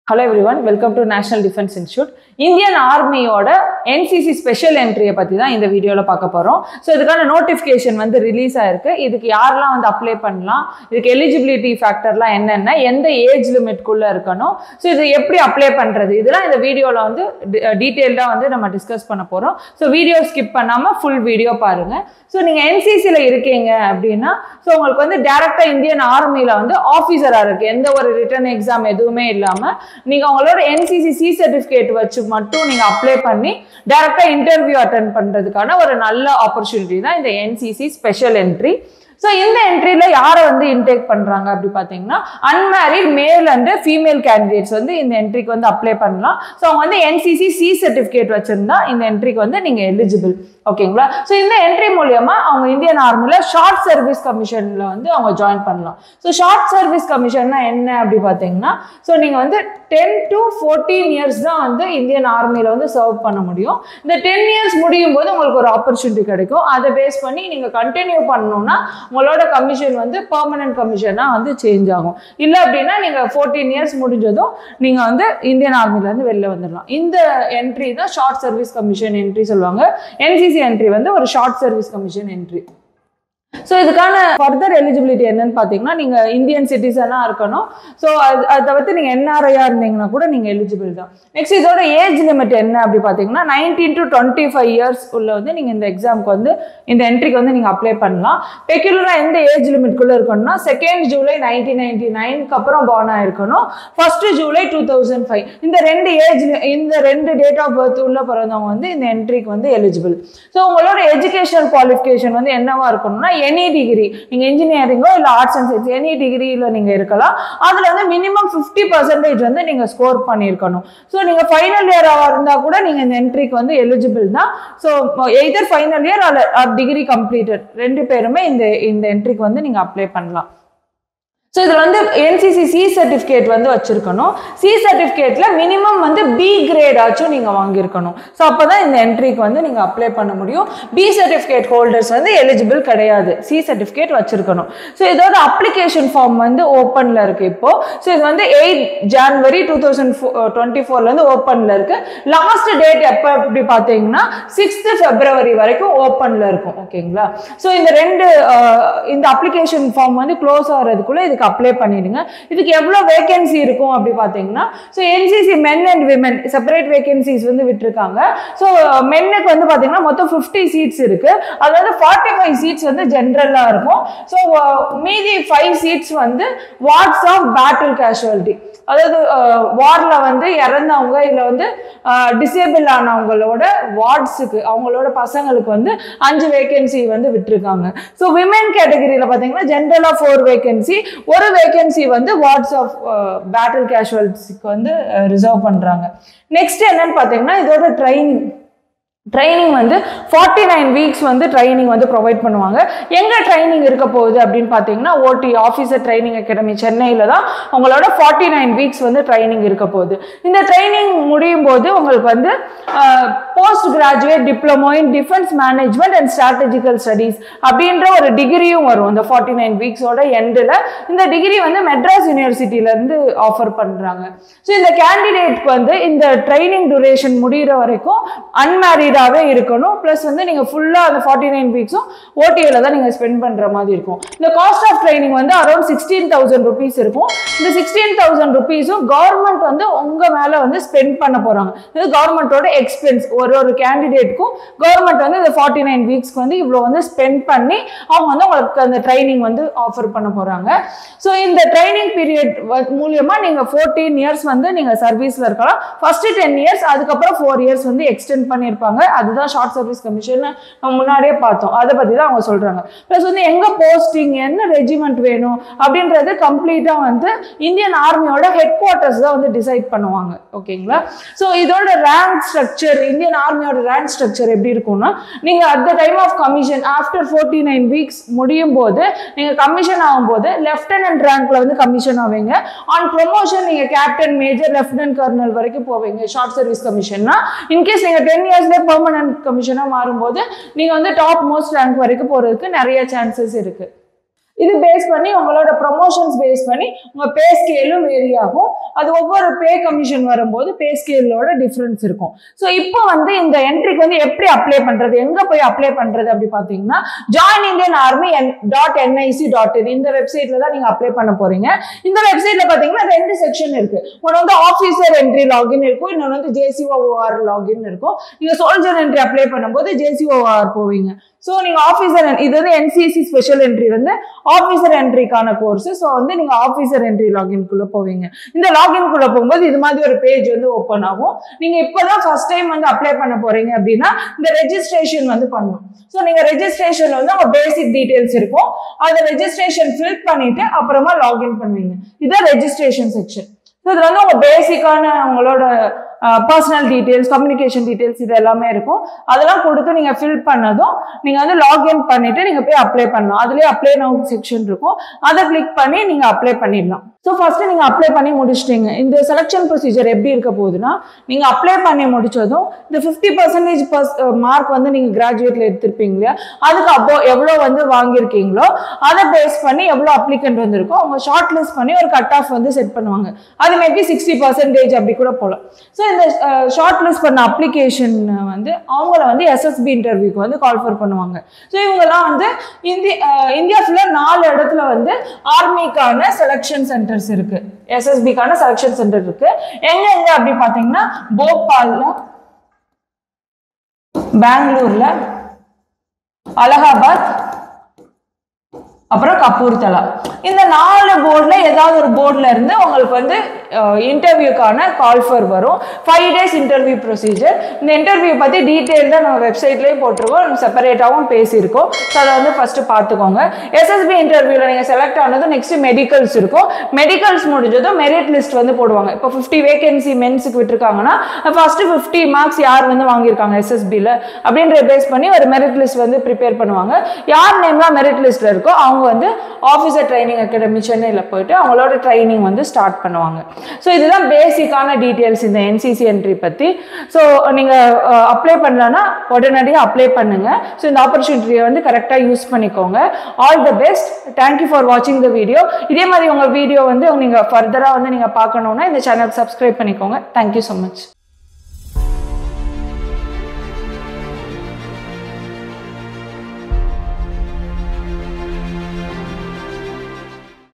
hello everyone welcome to national defence institute Indian ஆர்மியோட NCC special என்ட்ரியை பற்றி தான் இந்த வீடியோவில் பார்க்க போகிறோம் ஸோ இதுக்கான நோட்டிஃபிகேஷன் வந்து ரிலீஸ் ஆயிருக்கு இதுக்கு யாரெல்லாம் வந்து அப்ளை பண்ணலாம் இதுக்கு எலிஜிபிலிட்டி ஃபேக்டர்லாம் என்னென்ன எந்த ஏஜ் லிமிட்குள்ளே இருக்கணும் ஸோ இது எப்படி அப்ளை பண்ணுறது இதெல்லாம் இந்த வீடியோவில் வந்து டீட்டெயில்டாக வந்து நம்ம டிஸ்கஸ் பண்ண போகிறோம் ஸோ வீடியோ ஸ்கிப் பண்ணாமல் ஃபுல் வீடியோ பாருங்கள் ஸோ நீங்கள் என்சிசியில் இருக்கீங்க அப்படின்னா ஸோ உங்களுக்கு வந்து டேரெக்டாக இந்தியன் ஆர்மியில் வந்து ஆஃபீஸராக இருக்குது எந்த ஒரு ரிட்டன் எக்ஸாம் எதுவுமே இல்லாமல் நீங்கள் உங்களோட என்சிசி சி சர்டிஃபிகேட் வச்சு மட்டும் நீங்கள் அப்ளை பண்ணி டேரெக்டாக இன்டர்வியூ அட்டன் பண்ணுறதுக்கான ஒரு நல்ல ஆப்பர்ச்சுனிட்டி தான் இந்த என்சிசி ஸ்பெஷல் என்ட்ரி ஸோ இந்த என்ட்ரியில் யாரை வந்து இன்டேக் பண்ணுறாங்க அப்படி பார்த்தீங்கன்னா unmarried male and female candidates வந்து இந்த என்ட்ரிக்கு வந்து அப்ளை பண்ணலாம் ஸோ அவங்க வந்து என்சிசி சி சர்டிஃபிகேட் வச்சுருந்தா இந்த என்ட்ரிக்கு வந்து நீங்கள் எலிஜிபிள் ஓகேங்களா ஸோ இந்த என்ட்ரி மூலியமா அவங்க இந்தியன் ஆர்மியில் ஷார்ட் சர்வீஸ் கமிஷனில் வந்து அவங்க ஜாயின் பண்ணலாம் ஸோ ஷார்ட் சர்வீஸ் கமிஷன்னா என்ன அப்படி பார்த்தீங்கன்னா ஸோ நீங்கள் வந்து டென் டு ஃபோர்டீன் இயர்ஸ் தான் வந்து இந்தியன் ஆர்மியில் வந்து சர்வ் பண்ண முடியும் இந்த டென் இயர்ஸ் முடியும் போது உங்களுக்கு ஒரு ஆப்பர்ச்சுனிட்டி கிடைக்கும் அதை பேஸ் பண்ணி நீங்கள் கண்டினியூ பண்ணணும்னா உங்களோட கமிஷன் வந்து பர்மனன்ட் கமிஷனாக வந்து சேஞ்ச் ஆகும் இல்லை அப்படின்னா நீங்கள் ஃபோர்டீன் இயர்ஸ் முடிஞ்சதும் நீங்கள் வந்து இந்தியன் ஆர்மிலேருந்து வெளில வந்துடலாம் இந்த என்ட்ரி தான் ஷார்ட் சர்வீஸ் கமிஷன் என்ட்ரி சொல்லுவாங்க என்சிசி என்ட்ரி வந்து ஒரு short service commission entry so இதுக்கான ஃபர்தர் எலிஜிபிலிட்டி என்னன்னு பார்த்தீங்கன்னா நீங்கள் இந்தியன் சிட்டிசனாக இருக்கணும் ஸோ அது அதை தவிர்த்து நீங்கள் என்ஆர்ஐயாக இருந்தீங்கன்னா கூட நீங்கள் எலிஜிபிள் தான் நெக்ஸ்ட் இதோட ஏஜ் லிமிட் என்ன அப்படி பார்த்தீங்கன்னா nineteen to twenty five years உள்ள வந்து நீங்கள் இந்த எக்ஸாமுக்கு வந்து இந்த என்ட்ரிக்கு வந்து நீங்கள் அப்ளை பண்ணலாம் பெக்யூலராக எந்த ஏஜ் லிமிட்குள்ளே இருக்கணும்னா செகண்ட் ஜூலை நைன்டீன் நைன்டி நைனுக்கு அப்புறம் பார்ன் ஆயிருக்கணும் first July two thousand five இந்த ரெண்டு ஏஜ் இந்த ரெண்டு டேட் ஆஃப் பர்த் உள்ள பிறந்தவங்க வந்து இந்த என்ட்ரிக்கு வந்து எலிஜிபிள் ஸோ உங்களோட எஜுகேஷனல் குவாலிஃபிகேஷன் வந்து என்னவா இருக்கணும்னா எனி டிகிரி நீங்கள் இன்ஜினியரிங்கோ இல்லை ஆர்ட்ஸ் அண்ட் சயின்ஸ் எனி டிகிரியில் நீங்கள் இருக்கலாம் அதில் வந்து மினிமம் ஃபிஃப்டி பர்சன்டேஜ் வந்து நீங்கள் ஸ்கோர் பண்ணியிருக்கணும் ஸோ நீங்கள் ஃபைனல் இயராக இருந்தால் கூட நீங்கள் இந்த என்ட்ரிக்கு வந்து எலிஜிபிள் தான் so either final year or degree completed ரெண்டு பேருமே இந்த இந்த என்ட்ரிக்கு வந்து நீங்கள் அப்ளை பண்ணலாம் ஸோ இதில் வந்து என்சிசி சி சர்டிஃபிகேட் வந்து வச்சுருக்கணும் சி சர்டிஃபிகேட்டில் மினிமம் வந்து பி கிரேட் ஆச்சும் நீங்கள் வாங்கியிருக்கணும் ஸோ அப்போ தான் இந்த என்ட்ரிக்கு வந்து நீங்கள் அப்ளை பண்ண முடியும் பி சர்டிஃபிகேட் ஹோல்டர்ஸ் வந்து எலிஜிபிள் கிடையாது சி சர்டிஃபிகேட் வச்சுருக்கணும் ஸோ இதோட அப்ளிகேஷன் ஃபார்ம் வந்து ஓப்பனில் இருக்குது இப்போது ஸோ இது வந்து eight January two thousand twenty ஃபோர்லேருந்து ஓப்பனில் இருக்குது லாஸ்ட் டேட் எப்போ அப்படி பார்த்தீங்கன்னா சிக்ஸ்த்து ஃபெப்ரவரி வரைக்கும் ஓப்பனில் இருக்கும் ஓகேங்களா ஸோ இந்த ரெண்டு இந்த அப்ளிகேஷன் ஃபார்ம் வந்து க்ளோஸ் ஆகிறதுக்குள்ளே இதுக்கு அப்ளை பண்ணிடுங்க இதுக்கு எவ்வளோ வேகன்சி இருக்கும் அப்படி பார்த்தீங்கன்னா so NCC men and women separate vacancies வந்து விட்டுருக்காங்க ஸோ மென்னுக்கு வந்து பார்த்தீங்கன்னா மொத்தம் ஃபிஃப்டி சீட்ஸ் இருக்கு அதாவது ஃபார்ட்டி ஃபைவ் சீட்ஸ் வந்து ஜென்ரலாக இருக்கும் ஸோ மீதி ஃபைவ் சீட்ஸ் வந்து வார்ட்ஸ் ஆஃப் பேட்டில் கேஷுவாலிட்டி அதாவது வார்டில் வந்து இறந்தவங்க இல்லை வந்து டிசேபிள் ஆனவங்களோட வார்ட்ஸுக்கு அவங்களோட பசங்களுக்கு வந்து அஞ்சு வேகன்சி வந்து விட்டுருக்காங்க ஸோ விமென் கேட்டகரியில் பார்த்தீங்கன்னா ஜென்ரலாக ஃபோர் வேகன்சி ஒரு வேகன்சி வந்து வார்ட்ஸ் ஆஃப் பேட்டில் கேஷுவல்ஸுக்கு வந்து ரிசர்வ் பண்ணுறாங்க நெக்ஸ்ட் என்னன்னு பார்த்தீங்கன்னா இதோட ட்ரைனிங் ட்ரைனிங் வந்து ஃபார்ட்டி நைன் வீக்ஸ் வந்து ட்ரைனிங் வந்து ப்ரொவைட் பண்ணுவாங்க எங்கே ட்ரைனிங் இருக்க போகுது அப்படின்னு பார்த்தீங்கன்னா ஓடி ஆஃபீஸர் ட்ரைனிங் அகாடமி சென்னையில் தான் உங்களோட ஃபார்ட்டி நைன் வீக்ஸ் வந்து ட்ரைனிங் இருக்க போகுது இந்த ட்ரைனிங் முடியும் போது உங்களுக்கு வந்து post graduate diploma in defence management and strategical studies அப்படின்ற ஒரு டிகிரியும் வரும் இந்த ஃபார்ட்டி நைன் வீக்ஸோட எண்டில் இந்த டிகிரி வந்து மெட்ராஸ் யூனிவர்சிட்டியிலேருந்து ஆஃபர் பண்ணுறாங்க ஸோ இந்த கேண்டிடேட்க்கு வந்து இந்த ட்ரைனிங் டூரேஷன் முடிகிற வரைக்கும் அன்மேரிட் ப்ரீடாகவே இருக்கணும் ப்ளஸ் வந்து நீங்கள் ஃபுல்லாக அந்த ஃபார்ட்டி நைன் வீக்ஸும் ஓடிஏல தான் நீங்கள் ஸ்பெண்ட் பண்ணுற மாதிரி இருக்கும் இந்த காஸ்ட் ஆஃப் ட்ரைனிங் வந்து அரௌண்ட் சிக்ஸ்டீன் தௌசண்ட் ருபீஸ் இருக்கும் இந்த சிக்ஸ்டீன் தௌசண்ட் ருபீஸும் கவர்மெண்ட் வந்து உங்கள் மேலே வந்து ஸ்பெண்ட் பண்ண போகிறாங்க இது கவர்மெண்ட்டோட எக்ஸ்பென்ஸ் ஒரு ஒரு கேண்டிடேட்டுக்கும் கவர்மெண்ட் வந்து இந்த ஃபார்ட்டி நைன் வீக்ஸ்க்கு வந்து இவ்வளோ வந்து ஸ்பெண்ட் பண்ணி அவங்க வந்து உங்களுக்கு அந்த ட்ரைனிங் வந்து ஆஃபர் பண்ண போகிறாங்க ஸோ இந்த ட்ரைனிங் பீரியட் மூலியமாக நீங்கள் ஃபோர்டீன் இயர்ஸ் வந்து நீங்கள் சர்வீஸில் இருக்கலாம் ஃபஸ்ட்டு டென் இயர்ஸ் அதுக்கப்புறம் ஃபோர் இயர்ஸ் வந்து எக்ஸ்டெண்ட் பண்ணியிருப்பாங்க அதுதான் ஷார்ட் சர்வீஸ் கமிஷன் நம்ம முன்னாடியே பார்த்தோம் அதை பற்றி தான் அவங்க சொல்கிறாங்க ப்ளஸ் வந்து எங்கே போஸ்டிங் என்ன ரெஜிமெண்ட் வேணும் அப்படின்றது கம்ப்ளீட்டாக வந்து இந்தியன் ஆர்மியோட ஹெட் குவார்ட்டர்ஸ் தான் வந்து டிசைட் பண்ணுவாங்க ஓகேங்களா ஸோ இதோட ரேங்க் ஸ்ட்ரக்சர் இந்தியன் ஆர்மியோட ரேங்க் ஸ்ட்ரக்சர் எப்படி இருக்கும்னா நீங்கள் at the time of commission after forty nine weeks முடியும் போது நீங்கள் கமிஷன் ஆகும்போது லெஃப்டினன்ட் ரேங்க்ல வந்து கமிஷன் ஆவீங்க ஆன் ப்ரொமோஷன் நீங்கள் கேப்டன் மேஜர் லெஃப்டினன்ட் கர்னல் வரைக்கும் போவீங்க ஷார்ட் சர்வீஸ் கமிஷன்னா இன்கேஸ் நீங்கள் டென் இயர்ஸ்லேயே பெர்மனன்ட் கமிஷனாக மாறும்போது நீங்கள் வந்து டாப் மோஸ்ட் ரேங்க் வரைக்கும் போகிறதுக்கு நிறைய சான்சஸ் இருக்குது இது பேஸ் பண்ணி உங்களோட ப்ரொமோஷன்ஸ் பேஸ் பண்ணி உங்கள் பே ஸ்கேலும் வேரி ஆகும் அது ஒவ்வொரு பே கமிஷன் வரும்போது பே ஸ்கேலோட டிஃப்ரென்ஸ் இருக்கும் ஸோ இப்போ வந்து இந்த என்ட்ரிக்கு வந்து எப்படி அப்ளை பண்ணுறது எங்கே போய் அப்ளை பண்ணுறது அப்படி பார்த்தீங்கன்னா ஜாயின் இந்தியன் ஆர்மி என் டாட் என்ஐசி டாட் இன் இந்த வெப்சைட்டில் தான் நீங்கள் அப்ளை பண்ண போகிறீங்க இந்த வெப்சைட்டில் பார்த்தீங்கன்னா ரெண்டு செக்ஷன் இருக்குது ஒன்று வந்து ஆஃபீஸர் என்ட்ரி லாகின் இருக்கும் இன்னொன்று வந்து ஜேசிஓஆர் லாகின் இருக்கும் நீங்கள் சோல்ஜர் என்ட்ரி அப்ளை பண்ணும்போது ஜேசிஓஆர் போவீங்க ஸோ நீங்கள் ஆஃபீஸர் இது வந்து என்சிசி ஸ்பெஷல் என்ட்ரி வந்து ஆஃபீஸர் என்ட்ரிக்கான கோர்ஸ் ஸோ வந்து நீங்கள் ஆஃபீஸர் என்ட்ரி லாகின்குள்ளே போவீங்க இந்த லாகின்குள்ளே போகும்போது இது மாதிரி ஒரு பேஜ் வந்து ஓப்பன் ஆகும் நீங்கள் இப்போ தான் ஃபர்ஸ்ட் டைம் வந்து அப்ளை பண்ண போகிறீங்க அப்படின்னா இந்த ரெஜிஸ்ட்ரேஷன் வந்து பண்ணணும் ஸோ நீங்கள் ரெஜிஸ்ட்ரேஷனில் வந்து உங்கள் பேசிக் டீட்டெயில்ஸ் இருக்கும் அதை ரெஜிஸ்ட்ரேஷன் ஃபில் பண்ணிவிட்டு அப்புறமா லாகின் பண்ணுவீங்க இதுதான் ரெஜிஸ்ட்ரேஷன் செக்ஷன் ஸோ இதில் வந்து உங்கள் பேசிக்கான உங்களோட பர்சனல் டீட்டெயில்ஸ் கம்யூனிகேஷன் டீட்டெயில்ஸ் இது எல்லாமே இருக்கும் அதெல்லாம் கொடுத்து நீங்கள் ஃபில் பண்ணதும் நீங்கள் வந்து லாகின் பண்ணிவிட்டு நீங்கள் போய் அப்ளை பண்ணலாம் அதுலேயே அப்ளை நவு செக்ஷன் இருக்கும் அதை கிளிக் பண்ணி நீங்கள் அப்ளை பண்ணிடலாம் ஸோ ஃபஸ்ட்டு நீங்கள் அப்ளை பண்ணி முடிச்சிட்டீங்க இந்த செலெக்ஷன் ப்ரொசீஜர் எப்படி இருக்க போகுதுன்னா நீங்கள் அப்ளை பண்ணி முடிச்சதும் இந்த ஃபிஃப்டி பர்சன்டேஜ் பர்ஸ் மார்க் வந்து நீங்கள் கிராஜுவேட்டில் எடுத்திருப்பீங்க இல்லையா அதுக்கு அப்போ எவ்வளோ வந்து வாங்கியிருக்கீங்களோ அதை பேஸ் பண்ணி எவ்வளோ அப்ளிகண்ட் வந்திருக்கோ அவங்க ஷார்ட் லிஸ்ட் பண்ணி ஒரு கட் ஆஃப் வந்து செட் பண்ணுவாங்க அது மேபி சிக்ஸ்டி பர்சன்டேஜ் அப்படி கூட போகலாம் ஸோ இந்த ஷார்ட் லிஸ்ட் பண்ண அப்ளிகேஷன் வந்து அவங்கள வந்து எஸ்எஸ்பி இன்டர்வியூக்கு வந்து கால் ஃபர் பண்ணுவாங்க ஸோ இவங்கெல்லாம் வந்து இந்திய இந்தியா ஃபுல்லாக நாலு இடத்துல வந்து ஆர்மிக்கான செலெக்ஷன் சென்டர்ஸ் இருக்கு எஸ்எஸ்பிக்கான செலெக்ஷன் சென்டர் இருக்கு எங்க எங்க அப்படி பார்த்தீங்கன்னா போபால்ல பெங்களூர்ல அலகாபாத் அப்புறம் கபூர்தலா இந்த நாலு போர்டில் ஏதாவது ஒரு போர்டில் இருந்து உங்களுக்கு வந்து இன்டர்வியூக்கான கால் ஃபர் வரும் ஃபைவ் டேஸ் இன்டர்வியூ ப்ரொசீஜர் இந்த இன்டர்வியூ பற்றி டீட்டெயில்டாக நம்ம வெப்சைட்லேயும் போட்டிருக்கோம் செப்பரேட்டாகவும் பேசியிருக்கோம் ஸோ அதை வந்து ஃபஸ்ட்டு பார்த்துக்கோங்க எஸ்எஸ்பி இன்டர்வியூவில் நீங்கள் செலக்ட் ஆனதும் நெக்ஸ்ட் மெடிக்கல்ஸ் இருக்கும் மெடிக்கல்ஸ் முடிஞ்சதும் மெரிட் லிஸ்ட் வந்து போடுவாங்க இப்போ ஃபிஃப்டி வேகன்சி மென்ஸுக்கு விட்டுருக்காங்கன்னா ஃபஸ்ட்டு ஃபிஃப்டி மார்க்ஸ் யார் வந்து வாங்கியிருக்காங்க எஸ்எஸ்பியில் அப்படின்ற பேஸ் பண்ணி ஒரு மெரிட் லிஸ்ட் வந்து ப்ரிப்பேர் பண்ணுவாங்க யார் நேம்லாம் மெரிட் லிஸ்ட்டில் இருக்கோ அவங்க வந்து ஆஃபீஸர் ட்ரைனிங் அகாடமி சென்னையில் போயிட்டு அவங்களோட ட்ரைனிங் வந்து ஸ்டார்ட் பண்ணுவாங்க ஸோ இதுதான் பேசிக்கான டீட்டெயில்ஸ் இந்த என்சிசி என்ட்ரி பற்றி ஸோ நீங்கள் அப்ளை பண்ணலன்னா உடனடியாக அப்ளை பண்ணுங்கள் ஸோ இந்த ஆப்பர்ச்சுனிட்டியை வந்து கரெக்டாக யூஸ் பண்ணிக்கோங்க all the best thank you for வாட்சிங் த வீடியோ இதே மாதிரி உங்கள் வீடியோ வந்து நீங்கள் ஃபர்தராக வந்து நீங்கள் பார்க்கணுன்னா இந்த சேனல் சப்ஸ்கிரைப் பண்ணிக்கோங்க தேங்க்யூ ஸோ மச்